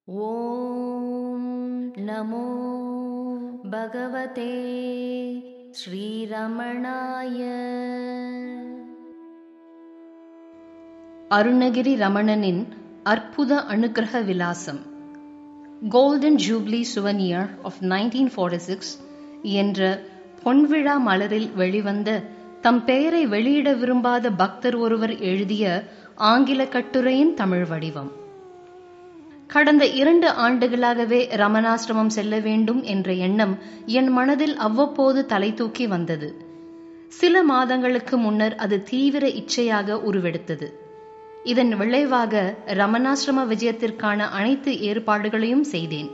ॐ नमो भगवते ஸ்ரீரமணாய அருணகிரி ரமணனின் அற்புத அனுக்கிரக விலாசம் golden jubilee souvenir of nineteen forty six என்ற பொன்விழா மலரில் வெளிவந்த தம் பெயரை வெளியிட விரும்பாத பக்தர் ஒருவர் எழுதிய ஆங்கில கட்டுரையின் தமிழ் வடிவம் கடந்த இரண்டு ஆண்டுகளாகவே ரமணாசிரமம் செல்ல வேண்டும் என்ற எண்ணம் என் மனதில் அவ்வப்போது தலை தூக்கி வந்தது சில மாதங்களுக்கு முன்னர் அது தீவிர இச்சையாக உருவெடுத்தது இதன் விளைவாக ரமணாசிரம விஜயத்திற்கான அனைத்து ஏற்பாடுகளையும் செய்தேன்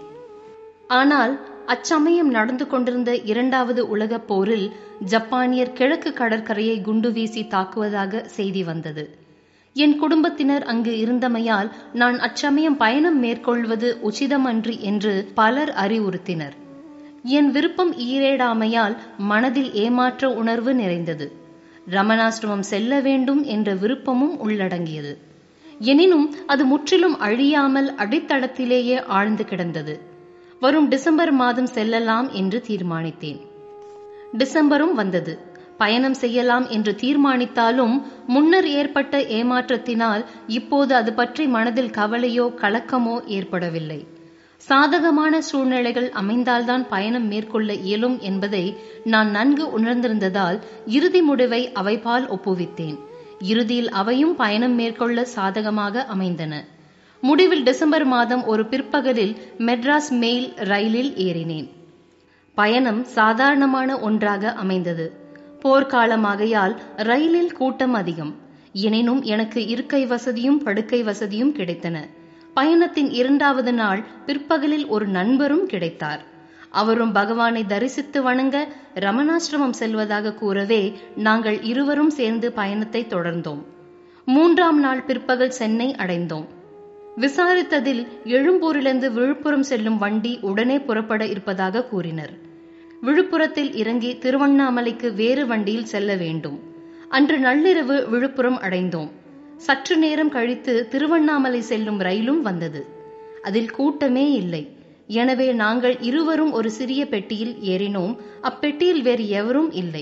ஆனால் அச்சமயம் நடந்து கொண்டிருந்த இரண்டாவது உலகப் போரில் ஜப்பானியர் கிழக்கு கடற்கரையை குண்டு வீசி தாக்குவதாக செய்தி வந்தது என் குடும்பத்தினர் அங்கு இருந்தமையால் நான் அச்சமயம் பயணம் மேற்கொள்வது உச்சிதமன்றி என்று பலர் அறிவுறுத்தினர் என் விருப்பம் ஈரேடாமையால் மனதில் ஏமாற்ற உணர்வு நிறைந்தது ரமணாசிரமம் செல்ல வேண்டும் என்ற விருப்பமும் உள்ளடங்கியது எனினும் அது முற்றிலும் அழியாமல் அடித்தளத்திலேயே ஆழ்ந்து கிடந்தது வரும் டிசம்பர் மாதம் செல்லலாம் என்று தீர்மானித்தேன் டிசம்பரும் வந்தது பயணம் செய்யலாம் என்று தீர்மானித்தாலும் முன்னர் ஏற்பட்ட ஏமாற்றத்தினால் இப்போது அது பற்றி மனதில் கவலையோ கலக்கமோ ஏற்படவில்லை சாதகமான சூழ்நிலைகள் அமைந்தால்தான் பயணம் மேற்கொள்ள இயலும் என்பதை நான் நன்கு உணர்ந்திருந்ததால் இறுதி முடிவை அவைபால் ஒப்புவித்தேன் இறுதியில் அவையும் பயணம் மேற்கொள்ள சாதகமாக அமைந்தன முடிவில் டிசம்பர் மாதம் ஒரு பிற்பகலில் மெட்ராஸ் மெயில் ரயிலில் ஏறினேன் பயணம் சாதாரணமான ஒன்றாக அமைந்தது போர்க்காலமாகையால் ரயிலில் கூட்டம் அதிகம் எனினும் எனக்கு இருக்கை வசதியும் படுக்கை வசதியும் கிடைத்தன பயணத்தின் இரண்டாவது நாள் பிற்பகலில் ஒரு நண்பரும் கிடைத்தார் அவரும் பகவானை தரிசித்து வணங்க ரமணாசிரமம் செல்வதாக கூறவே நாங்கள் இருவரும் சேர்ந்து பயணத்தை தொடர்ந்தோம் மூன்றாம் நாள் பிற்பகல் சென்னை அடைந்தோம் விசாரித்ததில் எழும்பூரிலிருந்து விழுப்புரம் செல்லும் வண்டி உடனே புறப்பட இருப்பதாக கூறினர் விழுப்புரத்தில் இறங்கி திருவண்ணாமலைக்கு வேறு வண்டியில் செல்ல வேண்டும் அன்று நள்ளிரவு விழுப்புரம் அடைந்தோம் சற்று நேரம் கழித்து திருவண்ணாமலை செல்லும் ரயிலும் வந்தது அதில் கூட்டமே இல்லை எனவே நாங்கள் இருவரும் ஒரு சிறிய பெட்டியில் ஏறினோம் அப்பெட்டியில் வேறு எவரும் இல்லை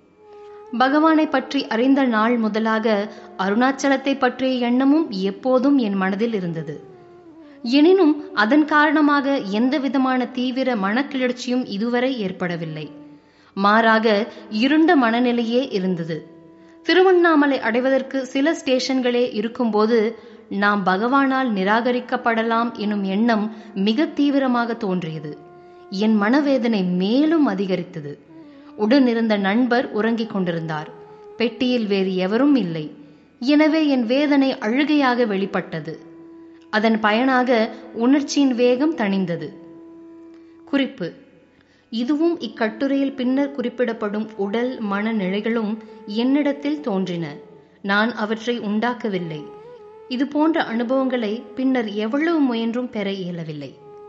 பகவானை பற்றி அறிந்த நாள் முதலாக அருணாச்சலத்தை பற்றிய எண்ணமும் எப்போதும் என் மனதில் இருந்தது எனினும் அதன் காரணமாக எந்த விதமான தீவிர மனக்கிளர்ச்சியும் இதுவரை ஏற்படவில்லை மாறாக இருண்ட மனநிலையே இருந்தது திருவண்ணாமலை அடைவதற்கு சில ஸ்டேஷன்களே இருக்கும்போது நாம் பகவானால் நிராகரிக்கப்படலாம் எனும் எண்ணம் மிக தீவிரமாக தோன்றியது என் மனவேதனை மேலும் அதிகரித்தது உடனிருந்த நண்பர் உறங்கிக் கொண்டிருந்தார் பெட்டியில் வேறு எவரும் இல்லை எனவே என் வேதனை அழுகையாக வெளிப்பட்டது அதன் பயனாக உணர்ச்சியின் வேகம் தணிந்தது குறிப்பு இதுவும் இக்கட்டுரையில் பின்னர் குறிப்பிடப்படும் உடல் மன நிலைகளும் என்னிடத்தில் தோன்றின நான் அவற்றை உண்டாக்கவில்லை இது போன்ற அனுபவங்களை பின்னர் எவ்வளவு முயன்றும் பெற இயலவில்லை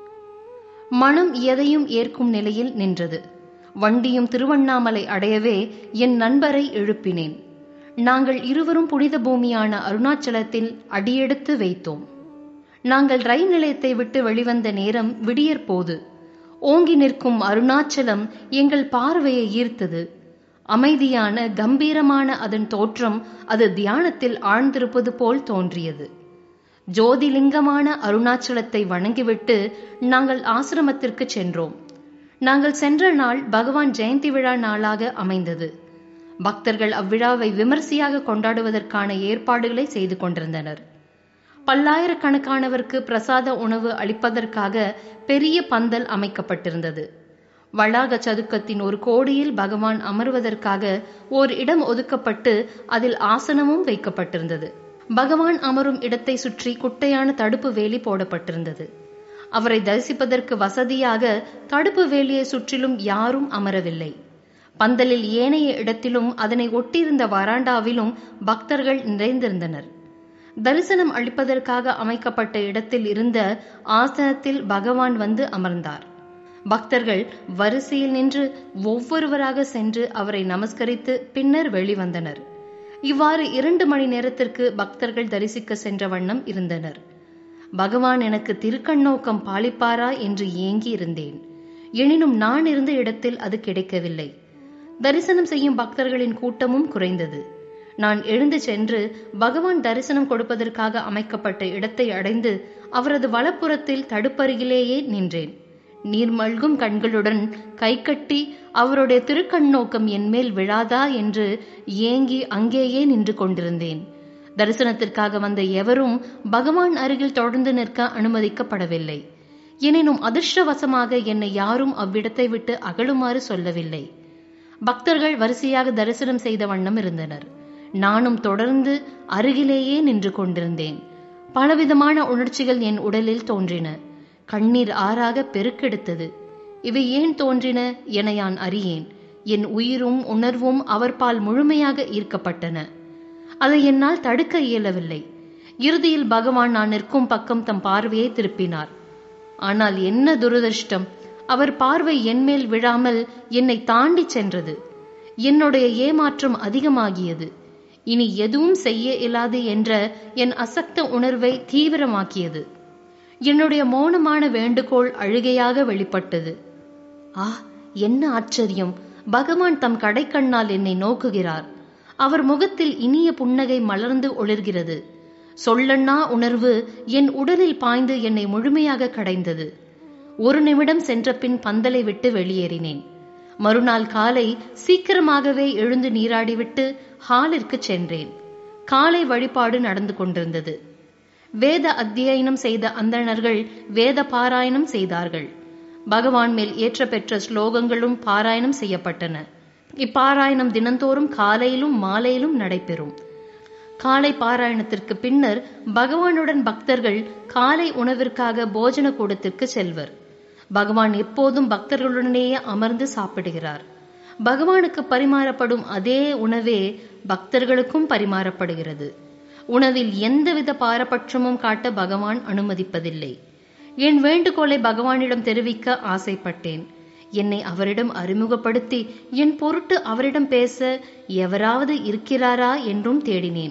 மனம் எதையும் ஏற்கும் நிலையில் நின்றது வண்டியும் திருவண்ணாமலை அடையவே என் நண்பரை எழுப்பினேன் நாங்கள் இருவரும் புனித பூமியான அருணாச்சலத்தில் அடியெடுத்து வைத்தோம் நாங்கள் ரயில் நிலையத்தை விட்டு வெளிவந்த நேரம் விடியற் போது ஓங்கி நிற்கும் அருணாச்சலம் எங்கள் பார்வையை ஈர்த்தது அமைதியான கம்பீரமான அதன் தோற்றம் அது தியானத்தில் ஆழ்ந்திருப்பது போல் தோன்றியது ஜோதிலிங்கமான அருணாச்சலத்தை வணங்கிவிட்டு நாங்கள் ஆசிரமத்திற்கு சென்றோம் நாங்கள் சென்ற நாள் பகவான் ஜெயந்தி விழா நாளாக அமைந்தது பக்தர்கள் அவ்விழாவை விமர்சையாக கொண்டாடுவதற்கான ஏற்பாடுகளை செய்து கொண்டிருந்தனர் பல்லாயிரக்கணக்கானவருக்கு பிரசாத உணவு அளிப்பதற்காக பெரிய பந்தல் அமைக்கப்பட்டிருந்தது வளாக சதுக்கத்தின் ஒரு கோடியில் பகவான் அமர்வதற்காக ஓர் இடம் ஒதுக்கப்பட்டு அதில் ஆசனமும் வைக்கப்பட்டிருந்தது பகவான் அமரும் இடத்தை சுற்றி குட்டையான தடுப்பு வேலி போடப்பட்டிருந்தது அவரை தரிசிப்பதற்கு வசதியாக தடுப்பு வேலியை சுற்றிலும் யாரும் அமரவில்லை பந்தலில் ஏனைய இடத்திலும் அதனை ஒட்டியிருந்த வராண்டாவிலும் பக்தர்கள் நிறைந்திருந்தனர் தரிசனம் அளிப்பதற்காக அமைக்கப்பட்ட இடத்தில் இருந்த ஆசனத்தில் பகவான் வந்து அமர்ந்தார் பக்தர்கள் வரிசையில் நின்று ஒவ்வொருவராக சென்று அவரை நமஸ்கரித்து பின்னர் வெளிவந்தனர் இவ்வாறு இரண்டு மணி நேரத்திற்கு பக்தர்கள் தரிசிக்க சென்ற வண்ணம் இருந்தனர் பகவான் எனக்கு திருக்கண்ணோக்கம் பாலிப்பாரா என்று ஏங்கி இருந்தேன் எனினும் நான் இருந்த இடத்தில் அது கிடைக்கவில்லை தரிசனம் செய்யும் பக்தர்களின் கூட்டமும் குறைந்தது நான் எழுந்து சென்று பகவான் தரிசனம் கொடுப்பதற்காக அமைக்கப்பட்ட இடத்தை அடைந்து அவரது வலப்புறத்தில் தடுப்பருகிலேயே நின்றேன் நீர்மல்கும் கண்களுடன் கைகட்டி அவருடைய திருக்கண்ணோக்கம் என்மேல் விழாதா என்று ஏங்கி அங்கேயே நின்று கொண்டிருந்தேன் தரிசனத்திற்காக வந்த எவரும் பகவான் அருகில் தொடர்ந்து நிற்க அனுமதிக்கப்படவில்லை எனினும் அதிர்ஷ்டவசமாக என்னை யாரும் அவ்விடத்தை விட்டு அகலுமாறு சொல்லவில்லை பக்தர்கள் வரிசையாக தரிசனம் செய்த வண்ணம் இருந்தனர் நானும் தொடர்ந்து அருகிலேயே நின்று கொண்டிருந்தேன் பலவிதமான உணர்ச்சிகள் என் உடலில் தோன்றின கண்ணீர் ஆறாக பெருக்கெடுத்தது இவை ஏன் தோன்றின என யான் அறியேன் என் உயிரும் உணர்வும் அவர்பால் முழுமையாக ஈர்க்கப்பட்டன அதை என்னால் தடுக்க இயலவில்லை இறுதியில் பகவான் நான் நிற்கும் பக்கம் தம் பார்வையை திருப்பினார் ஆனால் என்ன துரதிருஷ்டம் அவர் பார்வை என்மேல் விழாமல் என்னை தாண்டி சென்றது என்னுடைய ஏமாற்றம் அதிகமாகியது இனி எதுவும் செய்ய இயலாது என்ற என் அசக்த உணர்வை தீவிரமாக்கியது என்னுடைய மௌனமான வேண்டுகோள் அழுகையாக வெளிப்பட்டது ஆ என்ன ஆச்சரியம் பகவான் தம் கடைக்கண்ணால் என்னை நோக்குகிறார் அவர் முகத்தில் இனிய புன்னகை மலர்ந்து ஒளிர்கிறது சொல்லண்ணா உணர்வு என் உடலில் பாய்ந்து என்னை முழுமையாக கடைந்தது ஒரு நிமிடம் சென்ற பின் பந்தலை விட்டு வெளியேறினேன் மறுநாள் காலை சீக்கிரமாகவே எழுந்து நீராடிவிட்டு ஹாலிற்கு சென்றேன் காலை வழிபாடு நடந்து கொண்டிருந்தது வேத அத்தியனம் செய்த அந்தணர்கள் வேத பாராயணம் செய்தார்கள் பகவான் மேல் ஏற்ற பெற்ற ஸ்லோகங்களும் பாராயணம் செய்யப்பட்டன இப்பாராயணம் தினந்தோறும் காலையிலும் மாலையிலும் நடைபெறும் காலை பாராயணத்திற்கு பின்னர் பகவானுடன் பக்தர்கள் காலை உணவிற்காக போஜன கூடத்திற்கு செல்வர் பகவான் எப்போதும் பக்தர்களுடனேயே அமர்ந்து சாப்பிடுகிறார் பகவானுக்கு பரிமாறப்படும் அதே உணவே பக்தர்களுக்கும் பரிமாறப்படுகிறது உணவில் எந்தவித பாரபட்சமும் காட்ட பகவான் அனுமதிப்பதில்லை என் வேண்டுகோளை பகவானிடம் தெரிவிக்க ஆசைப்பட்டேன் என்னை அவரிடம் அறிமுகப்படுத்தி என் பொருட்டு அவரிடம் பேச எவராவது இருக்கிறாரா என்றும் தேடினேன்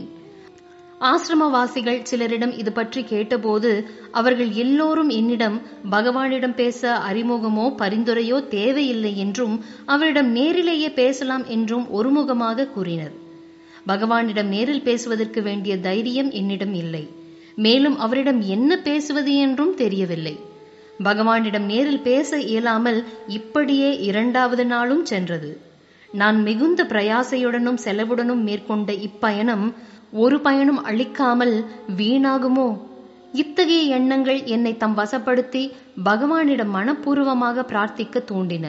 ஆசிரமவாசிகள் சிலரிடம் இது பற்றி கேட்டபோது அவர்கள் எல்லோரும் என்னிடம் பகவானிடம் பேச அறிமுகமோ பரிந்துரையோ தேவையில்லை என்றும் அவரிடம் நேரிலேயே பேசலாம் என்றும் ஒருமுகமாக கூறினர் பகவானிடம் நேரில் பேசுவதற்கு வேண்டிய தைரியம் என்னிடம் இல்லை மேலும் அவரிடம் என்ன பேசுவது என்றும் தெரியவில்லை பகவானிடம் நேரில் பேச இயலாமல் இப்படியே இரண்டாவது நாளும் சென்றது நான் மிகுந்த பிரயாசையுடனும் செலவுடனும் மேற்கொண்ட இப்பயணம் ஒரு பயணம் அளிக்காமல் வீணாகுமோ இத்தகைய எண்ணங்கள் என்னை தம் வசப்படுத்தி பகவானிடம் மனப்பூர்வமாக பிரார்த்திக்க தூண்டின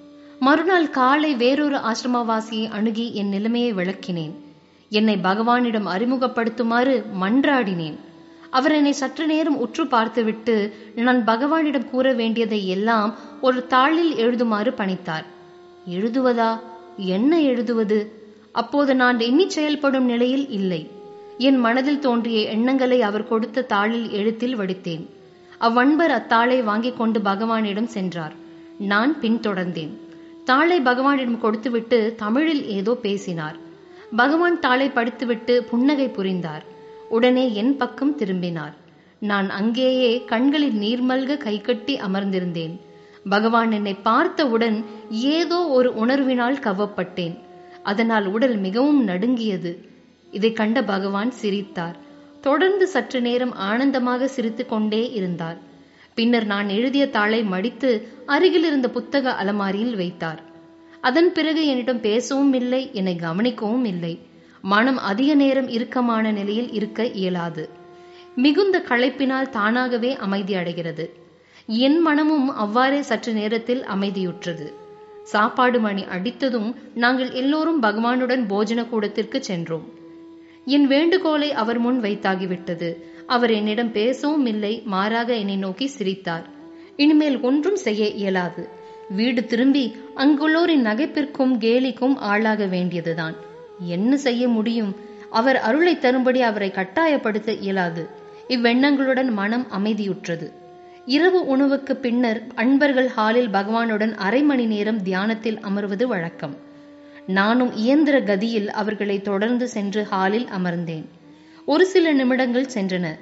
மறுநாள் காலை வேறொரு ஆசிரமவாசியை அணுகி என் நிலைமையை விளக்கினேன் என்னை பகவானிடம் அறிமுகப்படுத்துமாறு மன்றாடினேன் அவர் என்னை சற்று நேரம் உற்று பார்த்துவிட்டு நான் பகவானிடம் கூற வேண்டியதை எல்லாம் ஒரு தாளில் எழுதுமாறு பணித்தார் எழுதுவதா என்ன எழுதுவது அப்போது நான் எண்ணி செயல்படும் நிலையில் இல்லை என் மனதில் தோன்றிய எண்ணங்களை அவர் கொடுத்த தாளில் எழுத்தில் வடித்தேன் அவ்வன்பர் அத்தாளை வாங்கிக் கொண்டு பகவானிடம் சென்றார் நான் பின்தொடர்ந்தேன் தாளை பகவானிடம் கொடுத்துவிட்டு தமிழில் ஏதோ பேசினார் பகவான் தாளை படித்துவிட்டு புன்னகை புரிந்தார் உடனே என் பக்கம் திரும்பினார் நான் அங்கேயே கண்களில் நீர்மல்க கைகட்டி அமர்ந்திருந்தேன் பகவான் என்னை பார்த்தவுடன் ஏதோ ஒரு உணர்வினால் கவ்வப்பட்டேன் அதனால் உடல் மிகவும் நடுங்கியது இதை கண்ட பகவான் சிரித்தார் தொடர்ந்து சற்று நேரம் ஆனந்தமாக சிரித்துக் கொண்டே இருந்தார் பின்னர் நான் எழுதிய தாளை மடித்து அருகில் இருந்த புத்தக அலமாரியில் வைத்தார் அதன் பிறகு என்னிடம் பேசவும் இல்லை என்னை கவனிக்கவும் இல்லை மனம் அதிக நேரம் இறுக்கமான நிலையில் இருக்க இயலாது மிகுந்த களைப்பினால் தானாகவே அமைதி அடைகிறது என் மனமும் அவ்வாறே சற்று நேரத்தில் அமைதியுற்றது சாப்பாடு மணி அடித்ததும் நாங்கள் எல்லோரும் பகவானுடன் போஜன கூடத்திற்கு சென்றோம் என் வேண்டுகோளை அவர் முன் வைத்தாகிவிட்டது அவர் என்னிடம் பேசவும் இல்லை மாறாக என்னை நோக்கி சிரித்தார் இனிமேல் ஒன்றும் செய்ய இயலாது வீடு திரும்பி அங்குள்ளோரின் நகைப்பிற்கும் கேலிக்கும் ஆளாக வேண்டியதுதான் என்ன செய்ய முடியும் அவர் அருளை தரும்படி அவரை கட்டாயப்படுத்த இயலாது இவ்வெண்ணங்களுடன் மனம் அமைதியுற்றது இரவு உணவுக்கு பின்னர் அன்பர்கள் ஹாலில் பகவானுடன் அரை மணி நேரம் தியானத்தில் அமர்வது வழக்கம் நானும் இயந்திர கதியில் அவர்களை தொடர்ந்து சென்று ஹாலில் அமர்ந்தேன் ஒரு சில நிமிடங்கள் சென்றன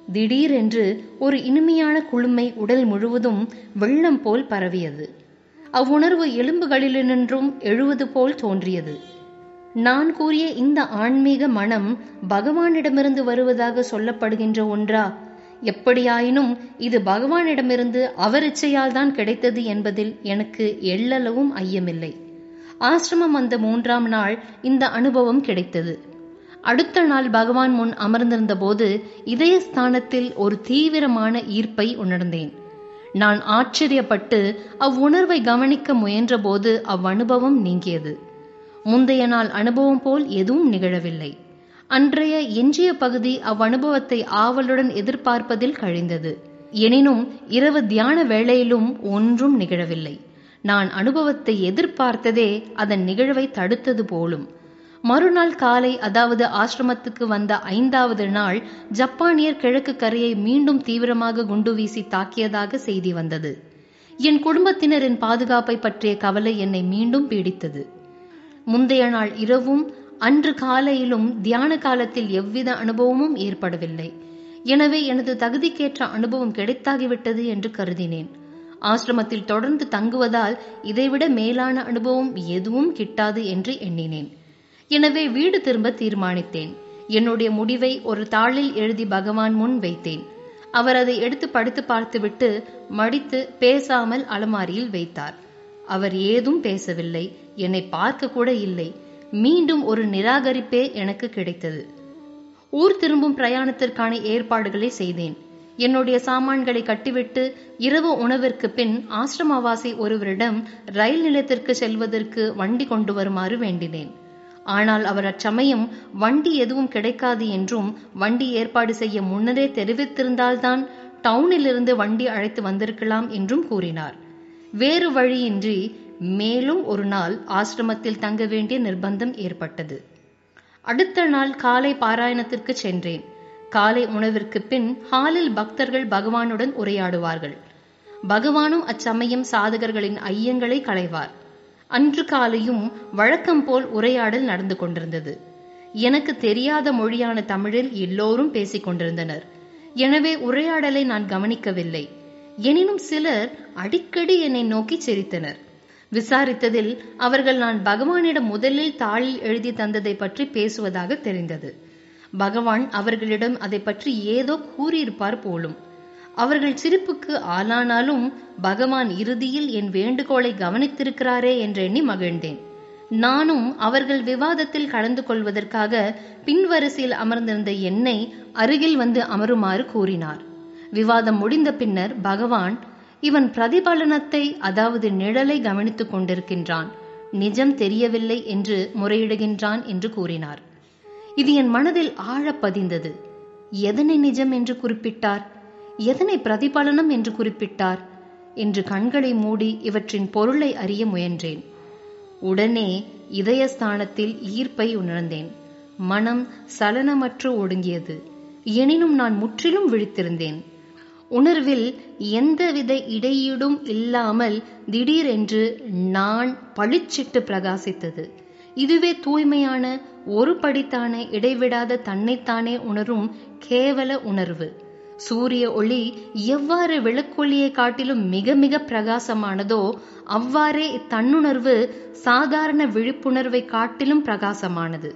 திடீரென்று ஒரு இனிமையான குளுமை உடல் முழுவதும் வெள்ளம் போல் பரவியது அவ்வுணர்வு எலும்புகளினின்றும் எழுவது போல் தோன்றியது நான் கூறிய இந்த ஆன்மீக மனம் பகவானிடமிருந்து வருவதாக சொல்லப்படுகின்ற ஒன்றா எப்படியாயினும் இது பகவானிடமிருந்து அவர் இச்சையால் தான் கிடைத்தது என்பதில் எனக்கு எள்ளளவும் ஐயமில்லை ஆசிரமம் வந்த மூன்றாம் நாள் இந்த அனுபவம் கிடைத்தது அடுத்த நாள் பகவான் முன் அமர்ந்திருந்த போது இதயஸ்தானத்தில் ஒரு தீவிரமான ஈர்ப்பை உணர்ந்தேன் நான் ஆச்சரியப்பட்டு அவ்வுணர்வை கவனிக்க முயன்றபோது அவ்வனுபவம் நீங்கியது முந்தைய நாள் அனுபவம் போல் எதுவும் நிகழவில்லை அன்றைய எஞ்சிய பகுதி அவ்வனுபவத்தை ஆவலுடன் எதிர்பார்ப்பதில் கழிந்தது எனினும் இரவு தியான வேளையிலும் ஒன்றும் நிகழவில்லை நான் அனுபவத்தை எதிர்பார்த்ததே அதன் நிகழ்வை தடுத்தது போலும் மறுநாள் காலை அதாவது ஆசிரமத்துக்கு வந்த ஐந்தாவது நாள் ஜப்பானியர் கிழக்கு கரையை மீண்டும் தீவிரமாக குண்டு வீசி தாக்கியதாக செய்தி வந்தது என் குடும்பத்தினரின் பாதுகாப்பை பற்றிய கவலை என்னை மீண்டும் பீடித்தது முந்தைய நாள் இரவும் அன்று காலையிலும் தியான காலத்தில் எவ்வித அனுபவமும் ஏற்படவில்லை எனவே எனது தகுதிக்கேற்ற அனுபவம் கிடைத்தாகிவிட்டது என்று கருதினேன் ஆசிரமத்தில் தொடர்ந்து தங்குவதால் இதைவிட மேலான அனுபவம் எதுவும் கிட்டாது என்று எண்ணினேன் எனவே வீடு திரும்ப தீர்மானித்தேன் என்னுடைய முடிவை ஒரு தாளில் எழுதி பகவான் முன் வைத்தேன் அவர் அதை எடுத்து படித்து பார்த்துவிட்டு மடித்து பேசாமல் அலமாரியில் வைத்தார் அவர் ஏதும் பேசவில்லை என்னை பார்க்க கூட இல்லை மீண்டும் ஒரு நிராகரிப்பே எனக்கு கிடைத்தது ஊர் திரும்பும் பிரயாணத்திற்கான ஏற்பாடுகளை செய்தேன் என்னுடைய சாமான்களை கட்டிவிட்டு இரவு உணவிற்கு பின் ஆசிரமவாசி ஒருவரிடம் ரயில் நிலையத்திற்கு செல்வதற்கு வண்டி கொண்டு வருமாறு வேண்டினேன் ஆனால் அவர் அச்சமயம் வண்டி எதுவும் கிடைக்காது என்றும் வண்டி ஏற்பாடு செய்ய முன்னரே தெரிவித்திருந்தால்தான் டவுனிலிருந்து வண்டி அழைத்து வந்திருக்கலாம் என்றும் கூறினார் வேறு வழியின்றி மேலும் ஒரு நாள் ஆசிரமத்தில் தங்க வேண்டிய நிர்பந்தம் ஏற்பட்டது அடுத்த நாள் காலை பாராயணத்திற்கு சென்றேன் காலை உணவிற்கு பின் ஹாலில் பக்தர்கள் பகவானுடன் உரையாடுவார்கள் பகவானும் அச்சமயம் சாதகர்களின் ஐயங்களை களைவார் அன்று காலையும் வழக்கம் போல் உரையாடல் நடந்து கொண்டிருந்தது எனக்கு தெரியாத மொழியான தமிழில் எல்லோரும் பேசிக் கொண்டிருந்தனர் எனவே உரையாடலை நான் கவனிக்கவில்லை எனினும் சிலர் அடிக்கடி என்னை நோக்கி சிரித்தனர் விசாரித்ததில் அவர்கள் நான் பகவானிடம் முதலில் தாளில் எழுதி தந்ததை பற்றி பேசுவதாக தெரிந்தது பகவான் அவர்களிடம் அதை பற்றி ஏதோ கூறியிருப்பார் போலும் அவர்கள் சிரிப்புக்கு ஆளானாலும் பகவான் இறுதியில் என் வேண்டுகோளை கவனித்திருக்கிறாரே என்று எண்ணி மகிழ்ந்தேன் நானும் அவர்கள் விவாதத்தில் கலந்து கொள்வதற்காக பின்வரிசையில் அமர்ந்திருந்த என்னை அருகில் வந்து அமருமாறு கூறினார் விவாதம் முடிந்த பின்னர் பகவான் இவன் பிரதிபலனத்தை அதாவது நிழலை கவனித்துக் கொண்டிருக்கின்றான் நிஜம் தெரியவில்லை என்று முறையிடுகின்றான் என்று கூறினார் இது என் மனதில் ஆழ பதிந்தது எதனை நிஜம் என்று குறிப்பிட்டார் எதனை பிரதிபலனம் என்று குறிப்பிட்டார் என்று கண்களை மூடி இவற்றின் பொருளை அறிய முயன்றேன் உடனே இதயஸ்தானத்தில் ஈர்ப்பை உணர்ந்தேன் மனம் சலனமற்று ஒடுங்கியது எனினும் நான் முற்றிலும் விழித்திருந்தேன் உணர்வில் எந்தவித இடையீடும் இல்லாமல் திடீரென்று நான் பளிச்சிட்டு பிரகாசித்தது இதுவே தூய்மையான ஒரு படித்தான இடைவிடாத தன்னைத்தானே உணரும் கேவல உணர்வு சூரிய ஒளி எவ்வாறு விளக்கொளியை காட்டிலும் மிக மிக பிரகாசமானதோ அவ்வாறே இத்தன்னுணர்வு சாதாரண விழிப்புணர்வை காட்டிலும் பிரகாசமானது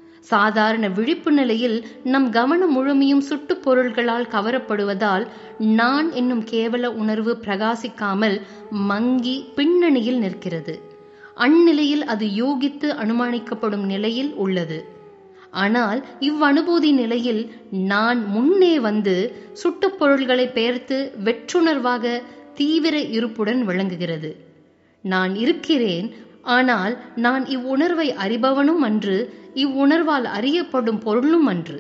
சாதாரண விழிப்பு நிலையில் நம் கவனம் முழுமையும் சுட்டுப் பொருள்களால் கவரப்படுவதால் நான் என்னும் கேவல உணர்வு பிரகாசிக்காமல் மங்கி பின்னணியில் நிற்கிறது அந்நிலையில் அது யூகித்து அனுமானிக்கப்படும் நிலையில் உள்ளது ஆனால் இவ்வனுபூதி நிலையில் நான் முன்னே வந்து சுட்டுப் பொருள்களை பெயர்த்து வெற்றுணர்வாக தீவிர இருப்புடன் விளங்குகிறது நான் இருக்கிறேன் ஆனால் நான் இவ்வுணர்வை அறிபவனும் அன்று இவ்வுணர்வால் அறியப்படும் பொருளும் அன்று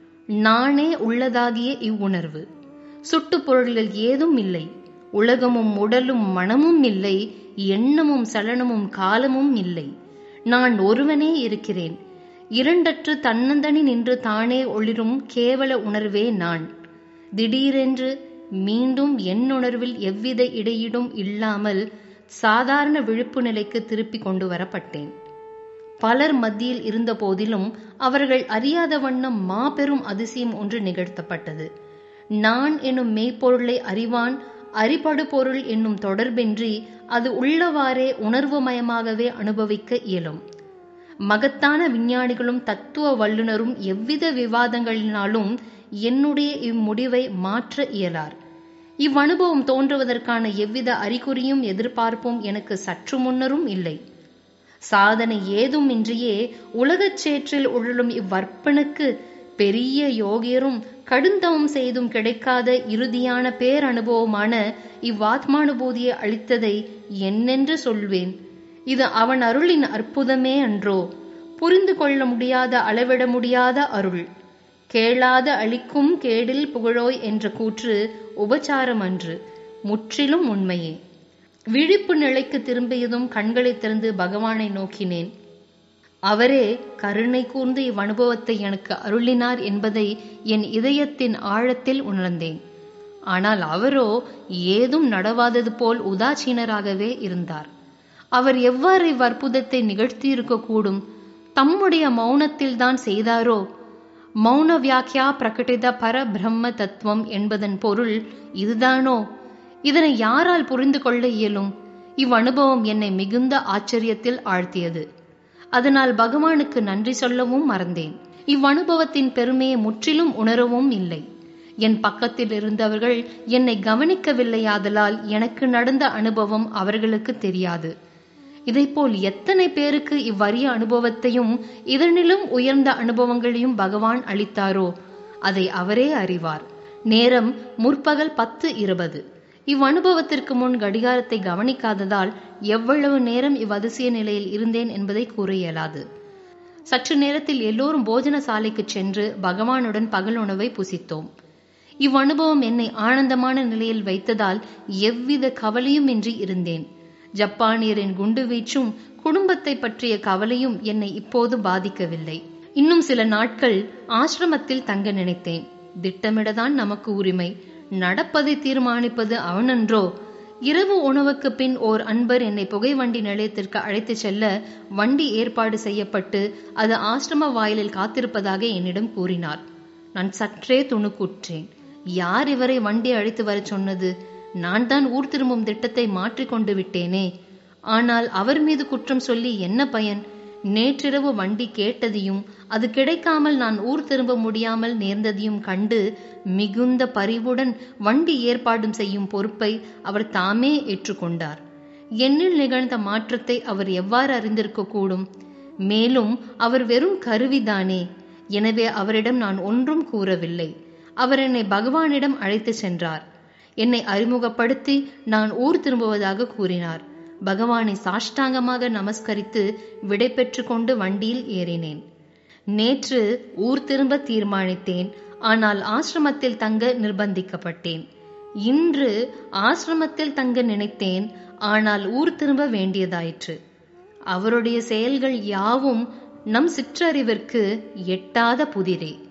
நானே உள்ளதாகிய இவ்வுணர்வு சுட்டுப் பொருள்கள் ஏதும் இல்லை உலகமும் உடலும் மனமும் இல்லை எண்ணமும் சலனமும் காலமும் இல்லை நான் ஒருவனே இருக்கிறேன் இரண்டற்று தன்னந்தனி நின்று தானே ஒளிரும் கேவல உணர்வே நான் திடீரென்று மீண்டும் என் உணர்வில் எவ்வித இடையீடும் இல்லாமல் சாதாரண விழிப்பு நிலைக்கு திருப்பி கொண்டு வரப்பட்டேன் பலர் மத்தியில் இருந்த போதிலும் அவர்கள் அறியாத வண்ணம் மாபெரும் அதிசயம் ஒன்று நிகழ்த்தப்பட்டது நான் என்னும் மெய்ப்பொருளை அறிவான் அறிபடு பொருள் என்னும் தொடர்பின்றி அது உள்ளவாறே உணர்வுமயமாகவே அனுபவிக்க இயலும் மகத்தான விஞ்ஞானிகளும் தத்துவ வல்லுனரும் எவ்வித விவாதங்களினாலும் என்னுடைய இம்முடிவை மாற்ற இயலார் இவ்வனுபவம் தோன்றுவதற்கான எவ்வித அறிகுறியும் எதிர்பார்ப்பும் எனக்கு சற்று முன்னரும் இல்லை சாதனை ஏதும் இன்றியே உலகச் சேற்றில் உழலும் இவ்வற்பனுக்கு பெரிய யோகியரும் கடுந்தவம் செய்தும் கிடைக்காத இறுதியான பேரனுபவமான இவ்வாத்மானுபூதியை அளித்ததை என்னென்று சொல்வேன் இது அவன் அருளின் அற்புதமே அன்றோ புரிந்து கொள்ள முடியாத அளவிட முடியாத அருள் கேளாத அளிக்கும் கேடில் புகழோய் என்ற கூற்று உபச்சாரம் அன்று முற்றிலும் உண்மையே விழிப்பு நிலைக்கு திரும்பியதும் கண்களை திறந்து பகவானை நோக்கினேன் அவரே கருணை கூர்ந்து இவ்வனுபவத்தை எனக்கு அருளினார் என்பதை என் இதயத்தின் ஆழத்தில் உணர்ந்தேன் ஆனால் அவரோ ஏதும் நடவாதது போல் உதாசீனராகவே இருந்தார் அவர் எவ்வாறு இவ்வற்புதத்தை நிகழ்த்தியிருக்க கூடும் தம்முடைய மௌனத்தில் தான் செய்தாரோ மௌன வியாக்கியா பிரகடித பரபிரம்ம தத்துவம் என்பதன் பொருள் இதுதானோ இதனை யாரால் புரிந்து கொள்ள இயலும் இவ்வனுபவம் என்னை மிகுந்த ஆச்சரியத்தில் ஆழ்த்தியது அதனால் பகவானுக்கு நன்றி சொல்லவும் மறந்தேன் இவ்வனுபவத்தின் பெருமையை முற்றிலும் உணரவும் இல்லை என் பக்கத்தில் இருந்தவர்கள் என்னை கவனிக்கவில்லையாதலால் எனக்கு நடந்த அனுபவம் அவர்களுக்கு தெரியாது இதைப்போல் எத்தனை பேருக்கு இவ்வரிய அனுபவத்தையும் இதனிலும் உயர்ந்த அனுபவங்களையும் பகவான் அளித்தாரோ அதை அவரே அறிவார் நேரம் முற்பகல் பத்து இருபது இவ்வனுபவத்திற்கு முன் கடிகாரத்தை கவனிக்காததால் எவ்வளவு நேரம் இவ்வதிசய நிலையில் இருந்தேன் என்பதை கூற இயலாது சற்று நேரத்தில் எல்லோரும் போஜன சாலைக்கு சென்று பகவானுடன் பகல் உணவை புசித்தோம் இவ்வனுபவம் என்னை ஆனந்தமான நிலையில் வைத்ததால் எவ்வித கவலையும் இன்றி இருந்தேன் ஜப்பானியரின் குண்டு வீச்சும் குடும்பத்தை பற்றிய கவலையும் என்னை இப்போது பாதிக்கவில்லை இன்னும் சில நாட்கள் ஆசிரமத்தில் தங்க நினைத்தேன் திட்டமிடதான் நமக்கு உரிமை நடப்பதை தீர்மானிப்பது அவனன்றோ இரவு உணவுக்கு பின் ஓர் அன்பர் என்னை புகைவண்டி நிலையத்திற்கு அழைத்துச் செல்ல வண்டி ஏற்பாடு செய்யப்பட்டு அது ஆசிரம வாயிலில் காத்திருப்பதாக என்னிடம் கூறினார் நான் சற்றே துணுக்குற்றேன் யார் இவரை வண்டி அழைத்து வரச் சொன்னது நான் தான் ஊர் திரும்பும் திட்டத்தை மாற்றிக்கொண்டு விட்டேனே ஆனால் அவர் மீது குற்றம் சொல்லி என்ன பயன் நேற்றிரவு வண்டி கேட்டதையும் அது கிடைக்காமல் நான் ஊர் திரும்ப முடியாமல் நேர்ந்ததையும் கண்டு மிகுந்த பரிவுடன் வண்டி ஏற்பாடும் செய்யும் பொறுப்பை அவர் தாமே ஏற்றுக்கொண்டார் என்னில் நிகழ்ந்த மாற்றத்தை அவர் எவ்வாறு அறிந்திருக்க கூடும் மேலும் அவர் வெறும் கருவிதானே எனவே அவரிடம் நான் ஒன்றும் கூறவில்லை அவர் என்னை பகவானிடம் அழைத்து சென்றார் என்னை அறிமுகப்படுத்தி நான் ஊர் திரும்புவதாக கூறினார் பகவானை சாஷ்டாங்கமாக நமஸ்கரித்து விடை பெற்று கொண்டு வண்டியில் ஏறினேன் நேற்று ஊர் திரும்ப தீர்மானித்தேன் ஆனால் ஆசிரமத்தில் தங்க நிர்பந்திக்கப்பட்டேன் இன்று ஆசிரமத்தில் தங்க நினைத்தேன் ஆனால் ஊர் திரும்ப வேண்டியதாயிற்று அவருடைய செயல்கள் யாவும் நம் சிற்றறிவிற்கு எட்டாத புதிரே